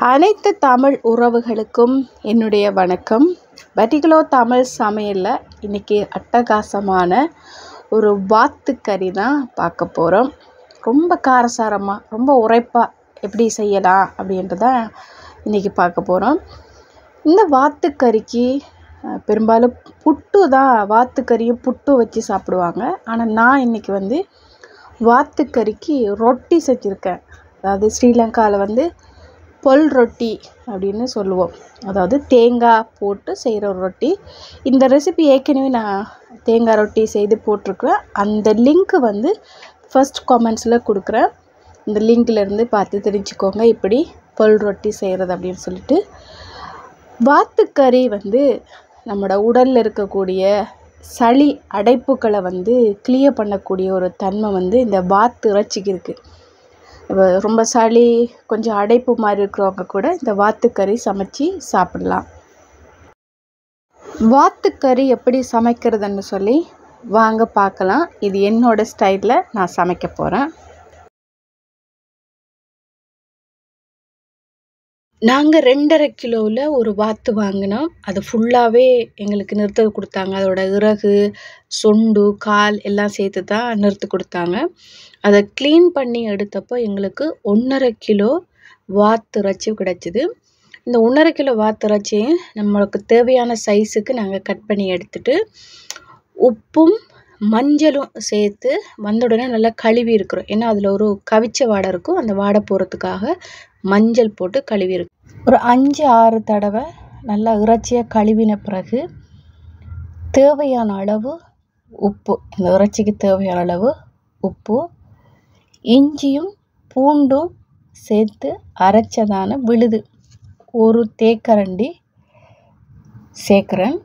அனைத்து தமிழ் உறவுகளுக்கும் என்னுடைய வணக்கம் பட்டிகுலோ தமிழ் சமையலில் இன்றைக்கி அட்டகாசமான ஒரு வாத்துக்கறி தான் பார்க்க போகிறோம் ரொம்ப காரசாரமாக ரொம்ப உரைப்பாக எப்படி செய்யலாம் அப்படின்ட்டு தான் இன்றைக்கி பார்க்க போகிறோம் இந்த வாத்துக்கறிக்கு அஹ், பெரும்பாலும் புட்டு தான் வாத்துக்கறியும் புட்டு வச்சு சாப்பிடுவாங்க ஆனால் நான் இன்றைக்கி வந்து வாத்துக்கறிக்கு ரொட்டி செஞ்சுருக்கேன் அதாவது ஸ்ரீலங்காவில் வந்து பொல் ரொட்டி அப்படின்னு சொல்லுவோம் அதாவது தேங்காய் போட்டு செய்கிற ஒரு ரொட்டி இந்த ரெசிபி ஏற்கனவே நான் தேங்காய் ரொட்டி செய்து போட்டிருக்கிறேன் அந்த லிங்க்கு வந்து ஃபர்ஸ்ட் காமெண்ட்ஸில் கொடுக்குறேன் இந்த லிங்க்லேருந்து பார்த்து தெரிஞ்சுக்கோங்க இப்படி பொல் ரொட்டி செய்கிறது அப்படின்னு சொல்லிட்டு வாத்துக்கறி வந்து நம்மளோட உடலில் இருக்கக்கூடிய சளி அடைப்புகளை வந்து கிளியர் பண்ணக்கூடிய ஒரு தன்மை வந்து இந்த வாத்து இறைச்சிக்கு இருக்குது இப்போ ரொம்ப சளி கொஞ்சம் அடைப்பு மாதிரி இருக்கிறவங்க கூட இந்த வாத்துக்கறி சமைச்சு சாப்பிடலாம் வாத்துக்கறி எப்படி சமைக்கிறதுன்னு சொல்லி வாங்க பார்க்கலாம் இது என்னோட ஸ்டைலில் நான் சமைக்க போகிறேன் நாங்கள் ரெண்டரை கிலோவில் ஒரு வாத்து வாங்கினோம் அது ஃபுல்லாகவே எங்களுக்கு நிறுத்த கொடுத்தாங்க அதோட இறகு சொண்டு கால் எல்லாம் சேர்த்து தான் நிறுத்து கொடுத்தாங்க அதை க்ளீன் பண்ணி எடுத்தப்போ எங்களுக்கு ஒன்றரை கிலோ வாத்து இறைச்சி கிடச்சிது இந்த ஒன்றரை கிலோ வாத்து இறைச்சியும் நம்மளுக்கு தேவையான சைஸுக்கு நாங்கள் கட் பண்ணி எடுத்துட்டு உப்பும் மஞ்சளும் சேர்த்து வந்த உடனே நல்லா கழுவி இருக்கிறோம் ஏன்னா அதில் ஒரு கவிச்ச வாடை இருக்கும் அந்த வாடை போகிறதுக்காக மஞ்சள் போட்டு கழுவி இருக்கு ஒரு அஞ்சு ஆறு தடவை நல்லா இறைச்சியை கழுவின பிறகு தேவையான அளவு உப்பு இந்த இறைச்சிக்கு தேவையான அளவு உப்பு இஞ்சியும் பூண்டும் சேர்த்து அரைச்சதான விழுது ஒரு தேக்கரண்டி சேர்க்குறேன்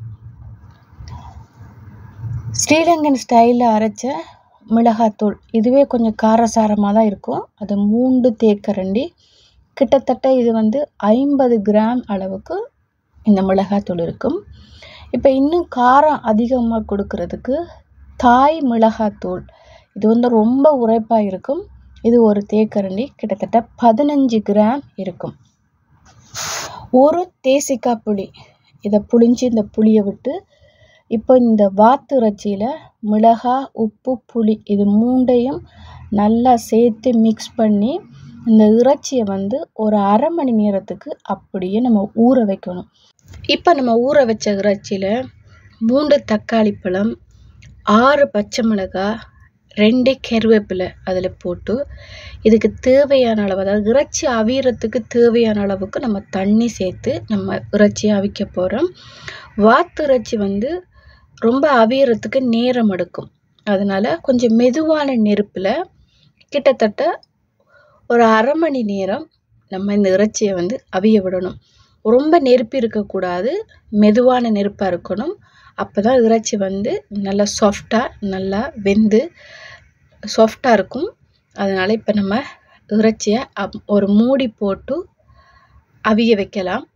ஸ்ரீலங்கன் ஸ்டைலில் அரைச்ச மிளகாத்தூள் இதுவே கொஞ்சம் காரசாரமாக தான் இருக்கும் அது மூன்று தேக்கரண்டி கிட்டத்தட்ட இது வந்து ஐம்பது கிராம் அளவுக்கு இந்த மிளகாத்தூள் இருக்கும் இப்போ இன்னும் காரம் அதிகமாக கொடுக்கறதுக்கு தாய் மிளகாத்தூள் இது வந்து ரொம்ப உரைப்பாக இருக்கும் இது ஒரு தேக்கரண்டி கிட்டத்தட்ட பதினஞ்சு கிராம் இருக்கும் ஒரு தேசிக்காய் புளி இதை புளிஞ்சு இந்த புளியை விட்டு இப்போ இந்த வாத்து இறைச்சியில் மிளகாய் உப்பு புளி இது மூண்டையும் நல்லா சேர்த்து மிக்ஸ் பண்ணி இந்த இறைச்சியை வந்து ஒரு அரை மணி நேரத்துக்கு அப்படியே நம்ம ஊற வைக்கணும் இப்போ நம்ம ஊற வச்ச இறைச்சியில் மூன்று தக்காளி பழம் ஆறு பச்சை மிளகாய் ரெண்டு கருவேப்பிலை அதில் போட்டு இதுக்கு தேவையான அளவு அதாவது இறைச்சி அவியறதுக்கு தேவையான அளவுக்கு நம்ம தண்ணி சேர்த்து நம்ம இறைச்சியை அவிக்க போகிறோம் வாத்து இறைச்சி வந்து ரொம்ப அவியறதுக்கு நேரம் எடுக்கும் அதனால் கொஞ்சம் மெதுவான நெருப்பில் கிட்டத்தட்ட ஒரு அரை மணி நேரம் நம்ம இந்த இறைச்சியை வந்து அவிய விடணும் ரொம்ப நெருப்பி இருக்கக்கூடாது மெதுவான நெருப்பாக இருக்கணும் அப்போ தான் இறைச்சி வந்து நல்லா சாஃப்டாக நல்லா வெந்து சாஃப்டாக இருக்கும் அதனால் இப்போ நம்ம இறைச்சியை அப் ஒரு மூடி போட்டு அவிய வைக்கலாம்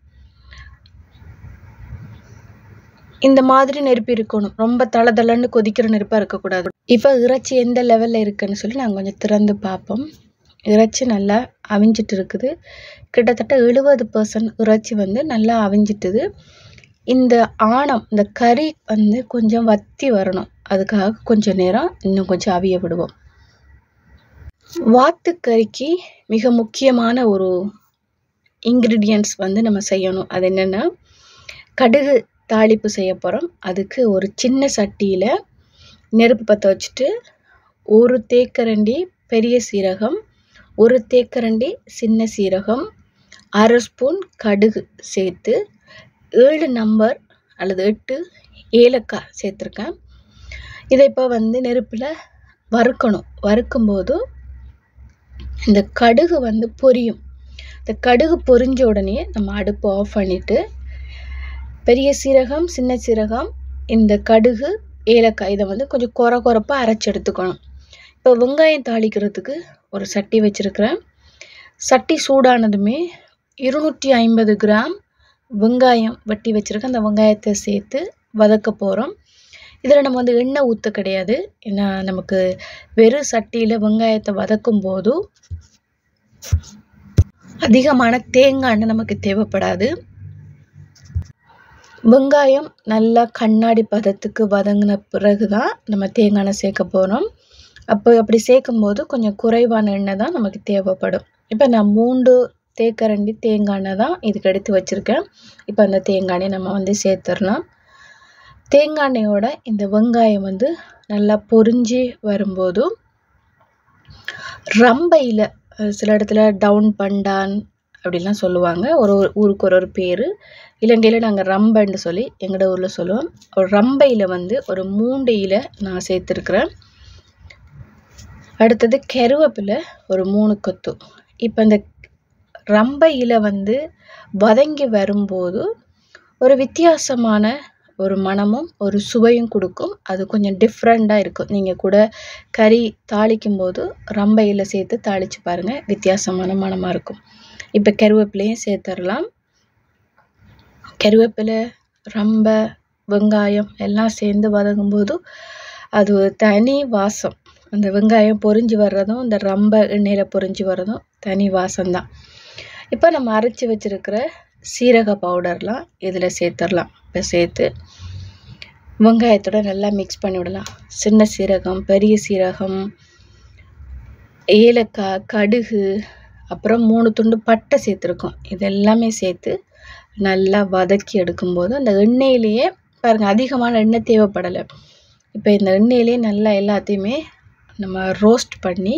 இந்த மாதிரி நெருப்பு இருக்கணும் ரொம்ப தள தளன்னு கொதிக்கிற நெருப்பாக இருக்கக்கூடாது இப்போ இறைச்சி எந்த லெவலில் இருக்குன்னு சொல்லி நாங்கள் கொஞ்சம் திறந்து பார்ப்போம் இறைச்சி நல்லா அவிஞ்சிட்டு இருக்குது கிட்டத்தட்ட எழுபது பர்சன்ட் இறைச்சி வந்து நல்லா அவிஞ்சிட்டுது இந்த ஆணம் இந்த கறி வந்து கொஞ்சம் வத்தி வரணும் அதுக்காக கொஞ்சம் நேரம் இன்னும் கொஞ்சம் அவிய விடுவோம் வாத்துக்கறிக்கு மிக முக்கியமான ஒரு இன்க்ரீடியன்ட்ஸ் வந்து நம்ம செய்யணும் அது என்னென்னா கடுகு தாளிப்பு செய்ய போகிறோம் அதுக்கு ஒரு சின்ன சட்டியில் நெருப்பு பற்ற வச்சுட்டு ஒரு தேக்கரண்டி பெரிய சீரகம் ஒரு தேக்கரண்டி சின்ன சீரகம் அரை ஸ்பூன் கடுகு சேர்த்து ஏழு நம்பர் அல்லது எட்டு ஏலக்காய் சேர்த்துருக்கேன் இதை இப்போ வந்து நெருப்பில் வறுக்கணும் வறுக்கும்போது இந்த கடுகு வந்து பொரியும் இந்த கடுகு பொரிஞ்ச உடனே நம்ம அடுப்பை ஆஃப் பண்ணிவிட்டு பெரிய சீரகம் சின்ன சீரகம் இந்த கடுகு ஏலக்காய் இதை வந்து கொஞ்சம் குறை குறைப்பாக அரைச்சி எடுத்துக்கணும் இப்போ வெங்காயம் தாளிக்கிறதுக்கு ஒரு சட்டி வச்சுருக்கிறேன் சட்டி சூடானதுமே இருநூற்றி ஐம்பது கிராம் வெங்காயம் வெட்டி வச்சுருக்கேன் அந்த வெங்காயத்தை சேர்த்து வதக்க போகிறோம் இதில் நம்ம வந்து எண்ணெய் ஊற்ற கிடையாது ஏன்னா நமக்கு வெறும் சட்டியில் வெங்காயத்தை வதக்கும் போது அதிகமான தேங்காய் எண்ணெய் நமக்கு தேவைப்படாது வெங்காயம் நல்லா கண்ணாடி பதத்துக்கு வதங்கின பிறகு தான் நம்ம தேங்காய் எண்ணெய் சேர்க்க போகிறோம் அப்போ அப்படி சேர்க்கும்போது கொஞ்சம் குறைவான எண்ணெய் தான் நமக்கு தேவைப்படும் இப்போ நான் மூன்று தேக்கரண்டி தேங்காய் எண்ணெய் தான் இதுக்கு எடுத்து வச்சுருக்கேன் இப்போ அந்த தேங்காய் எண்ணெய் நம்ம வந்து சேர்த்துடலாம் தேங்காய் எண்ணெயோட இந்த வெங்காயம் வந்து நல்லா பொரிஞ்சு வரும்போது ரம்பையில் சில இடத்துல டவுன் பண்டான் அப்படிலாம் சொல்லுவாங்க ஒரு ஒரு ஊருக்கு ஒரு ஒரு பேர் இலங்கையில் நாங்கள் ரம்பைன்னு சொல்லி எங்களோட ஊரில் சொல்லுவோம் ஒரு ரம்பையில் வந்து ஒரு மூண்டு இலை நான் சேர்த்துருக்குறேன் அடுத்தது கருவேப்பிலை ஒரு மூணு கொத்து இப்போ இந்த ரம்பை இலை வந்து வதங்கி வரும்போது ஒரு வித்தியாசமான ஒரு மணமும் ஒரு சுவையும் கொடுக்கும் அது கொஞ்சம் டிஃப்ரெண்ட்டாக இருக்கும் நீங்கள் கூட கறி தாளிக்கும் போது ரம்பை இலை சேர்த்து தாளித்து பாருங்கள் வித்தியாசமான மணமாக இருக்கும் இப்போ கருவேப்பிலையும் சேர்த்துடலாம் கருவேப்பிலை ரம்பை வெங்காயம் எல்லாம் சேர்ந்து வதங்கும்போது அது ஒரு தனி வாசம் அந்த வெங்காயம் பொரிஞ்சு வர்றதும் இந்த ரம்பை எண்ணெயில் பொரிஞ்சு வர்றதும் தனி வாசம்தான் இப்போ நம்ம அரைச்சி வச்சுருக்கிற சீரக பவுடர்லாம் இதில் சேர்த்துடலாம் இப்போ சேர்த்து வெங்காயத்தோட நல்லா மிக்ஸ் பண்ணி விடலாம் சின்ன சீரகம் பெரிய சீரகம் ஏலக்காய் கடுகு அப்புறம் மூணு துண்டு பட்டை சேர்த்துருக்கோம் இது எல்லாமே சேர்த்து நல்லா வதக்கி எடுக்கும்போது அந்த எண்ணெயிலேயே பாருங்கள் அதிகமான எண்ணெய் தேவைப்படலை இப்போ இந்த எண்ணெயிலே நல்லா எல்லாத்தையுமே நம்ம ரோஸ்ட் பண்ணி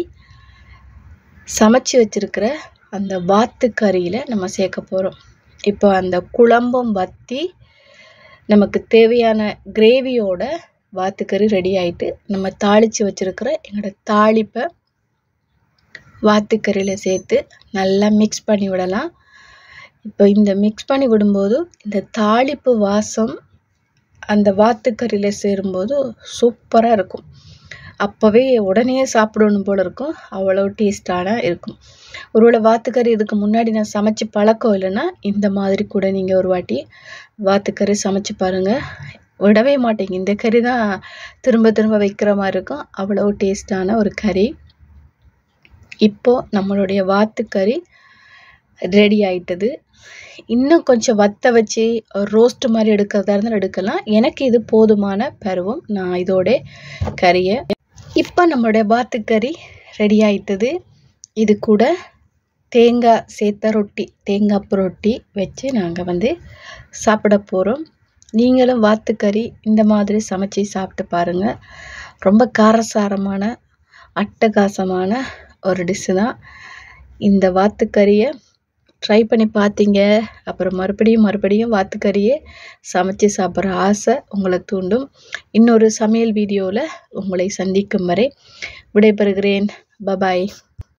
சமைச்சு வச்சுருக்கிற அந்த வாத்து கறியில் நம்ம சேர்க்க போகிறோம் இப்போ அந்த குழம்பும் வற்றி நமக்கு தேவையான கிரேவியோட வாத்துக்கறி ரெடி ஆயிட்டு நம்ம தாளித்து வச்சுருக்கிற எங்களோட தாளிப்பை வாத்துக்கறியில் சேர்த்து நல்லா மிக்ஸ் பண்ணி விடலாம் இப்போ இந்த மிக்ஸ் பண்ணி விடும்போது இந்த தாளிப்பு வாசம் அந்த வாத்துக்கறியில் சேரும்போது சூப்பராக இருக்கும் அப்போவே உடனே சாப்பிடணும் போல் இருக்கும் அவ்வளோ டேஸ்டான இருக்கும் ஒருவேளை வாத்துக்கறி இதுக்கு முன்னாடி நான் சமைச்சு பழக்கம் இல்லைன்னா இந்த மாதிரி கூட நீங்கள் ஒரு வாட்டி வாத்துக்கறி சமைச்சு பாருங்கள் விடவே மாட்டீங்க இந்த கறி தான் திரும்ப திரும்ப வைக்கிற மாதிரி இருக்கும் அவ்வளோ டேஸ்டான ஒரு கறி இப்போது நம்மளுடைய வாத்துக்கறி ரெடி ஆயிட்டது இன்னும் கொஞ்சம் வத்த வச்சு ரோஸ்ட் மாதிரி எடுக்கிறதா இருந்தால் எடுக்கலாம் எனக்கு இது போதுமான பருவம் நான் இதோட கறியை இப்போ நம்மளுடைய வாத்துக்கறி ரெடி ஆயிட்டது இது கூட தேங்காய் சேர்த்த ரொட்டி தேங்காய் ரொட்டி வச்சு நாங்கள் வந்து சாப்பிட போகிறோம் நீங்களும் வாத்துக்கறி இந்த மாதிரி சமைச்சு சாப்பிட்டு பாருங்கள் ரொம்ப காரசாரமான அட்டகாசமான ஒரு டிஷ்ஷு தான் இந்த வாத்துக்கறியை ட்ரை பண்ணி பார்த்தீங்க அப்புறம் மறுபடியும் மறுபடியும் வாத்துக்கறியே சமைச்சு சாப்பிட்ற ஆசை உங்களை தூண்டும் இன்னொரு சமையல் வீடியோவில் உங்களை சந்திக்கும் வரை விடைபெறுகிறேன் பபாய்